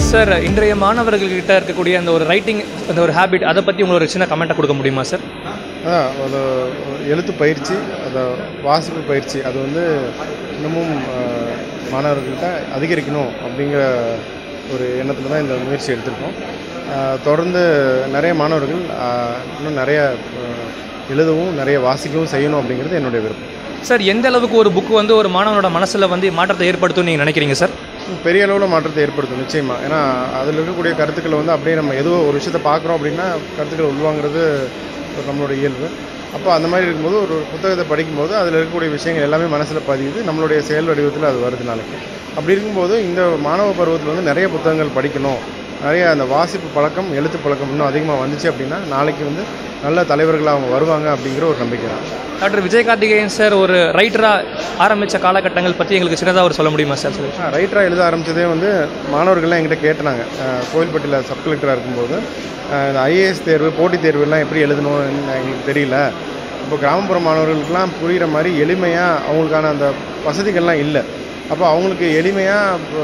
Sir இன்றைய மாணவர்கள்கிட்ட இருக்கக்கூடிய அந்த ஒரு ரைட்டிங் அந்த ஒரு ஹேபிட் அதை பற்றி உங்களுக்கு ஒரு சின்ன கமெண்ட்டை கொடுக்க முடியுமா சார் அதான் அது எழுத்து பயிற்சி அந்த வாசிப்பு பயிற்சி அது வந்து இன்னமும் ஆஹ், மாணவர்கள்ட்ட அதிகரிக்கணும் அப்படிங்கிற ஒரு எண்ணத்தில் தான் இந்த முயற்சி எடுத்திருக்கோம் ஆஹ், தொடர்ந்து நிறைய மாணவர்கள் ஆஹ், இன்னும் நிறைய ஆஹ், எழுதவும் நிறைய வாசிக்கவும் செய்யணும் அப்படிங்கிறது என்னுடைய விருப்பம் சார் எந்த அளவுக்கு ஒரு புக்கு வந்து ஒரு மாணவனோட மனசில் வந்து மாற்றத்தை ஏற்படுத்தும் நீங்கள் நினைக்கிறீங்க சார் பெரிய அளவில் மாற்றத்தை ஏற்படுத்தும் நிச்சயமாக ஏன்னா அதில் இருக்கக்கூடிய கருத்துக்களை வந்து அப்படியே நம்ம ஏதோ ஒரு விஷயத்தை பார்க்குறோம் அப்படின்னா கருத்துக்களை உள்வாங்கிறது ஒரு நம்மளோட இயல்பு அப்போ அந்த மாதிரி இருக்கும்போது ஒரு புத்தகத்தை படிக்கும்போது அதில் இருக்கக்கூடிய விஷயங்கள் எல்லாமே மனசில் பதியுது நம்மளுடைய செயல் வடிவத்தில் அது வருது நாளைக்கு அப்படி இருக்கும்போது இந்த மாணவ பருவத்தில் வந்து நிறைய புத்தகங்கள் படிக்கணும் நிறைய அந்த வாசிப்பு பழக்கம் எழுத்து பழக்கம் இன்னும் அதிகமாக வந்துச்சு அப்படின்னா நாளைக்கு வந்து நல்ல தலைவர்களாக அவங்க வருவாங்க அப்படிங்கிற ஒரு நம்பிக்கை தான் டாக்டர் விஜய் கார்த்திகேயன் சார் ஒரு ரைட்டராக ஆரம்பித்த காலகட்டங்கள் பற்றி எங்களுக்கு சின்னதாக ஒரு சொல்ல முடியுமா சார் சொல்லி ரைட்டராக எழுத ஆரம்பித்ததே வந்து மாணவர்கள்லாம் என்கிட்ட கேட்டாங்க அஹ் கோயில்பட்டியில் சப் கலெக்டராக இருக்கும்போது அஹ் இந்த ஐஏஎஸ் தேர்வு போட்டித் தேர்வுலாம் எப்படி எழுதணும்னு எங்களுக்கு தெரியல இப்போ கிராமப்புற மாணவர்களுக்கெல்லாம் புரிகிற மாதிரி எளிமையாக அவங்களுக்கான அந்த வசதிகள்லாம் இல்லை அப்போ அவங்களுக்கு எளிமையாக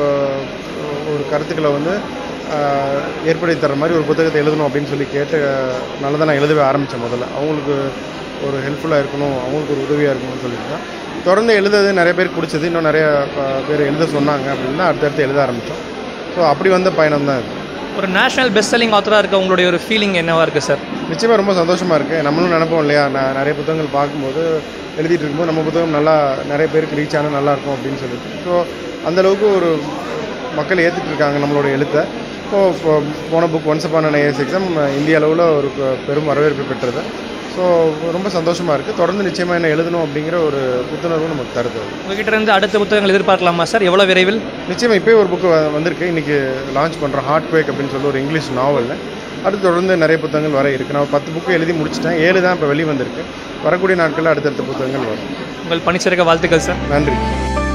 ஒரு கருத்துக்களை வந்து அஹ், ஏற்படுத்தி தர மாதிரி ஒரு புத்தகத்தை எழுதணும் அப்படின்னு சொல்லி கேட்டு நல்லதாக நான் எழுதவே ஆரம்பித்தேன் முதல்ல அவங்களுக்கு ஒரு ஹெல்ப்ஃபுல்லாக இருக்கணும் அவங்களுக்கு ஒரு உதவியாக இருக்கணும்னு சொல்லிட்டு தான் தொடர்ந்து எழுதுறது நிறைய பேருக்கு பிடிச்சது இன்னும் நிறைய அஹ், பேர் எழுத சொன்னாங்க அப்படின்னா அடுத்தடுத்து எழுத ஆரம்பித்தோம் ஸோ அப்படி வந்த பயணம் தான் இது ஒரு நேஷனல் பெஸ்ட் செல்லிங் ஆத்தராக இருக்க உங்களுடைய ஒரு ஃபீலிங் என்னவா இருக்குது சார் நிச்சயமாக ரொம்ப சந்தோஷமாக இருக்குது நம்மளும் நினைப்போம் இல்லையா நான் நிறைய புத்தகங்கள் பார்க்கும்போது எழுதிட்டு இருக்கும்போது நம்ம புத்தகம் நல்லா நிறைய பேருக்கு ரீச் ஆனால் நல்லா இருக்கும் அப்படின்னு சொல்லிட்டு ஸோ அந்தளவுக்கு ஒரு மக்கள் ஏற்றுட்டு இருக்காங்க நம்மளோட எழுத்தை இப்போ இப்போ போன book once upon IAS exam இந்திய அளவில் ஒரு பெ- பெரும் வரவேற்பு பெற்றது ஸோ ரொம்ப சந்தோஷமாக இருக்குது தொடர்ந்து நிச்சயமாக என்ன எழுதணும் அப்படிங்கிற ஒரு புத்துணர்வு நமக்கு தருது அது. உங்ககிட்ட இருந்து அடுத்த புத்தகங்கள் எதிர்பார்க்கலாமா சார் எவ்வளோ விரைவில் நிச்சயமாக இப்போயே ஒரு புக்கு வந்திருக்கு இன்றைக்கி லான்ச் பண்ணுறோம் ஹார்ட் குவேக் அப்படின்னு சொல்லி ஒரு இங்கிலீஷ் நாவலில் அடுத்து தொடர்ந்து நிறைய புத்தகங்கள் வர இருக்கு நான் பத்து புக்கு எழுதி முடிச்சிட்டேன் ஏழு தான் இப்போ வெளியே வந்திருக்கு வரக்கூடிய நாட்களில் அடுத்தடுத்த புத்தகங்கள் வரும் உங்கள் பணிச்சிறக்க வாழ்த்துக்கள் சார் நன்றி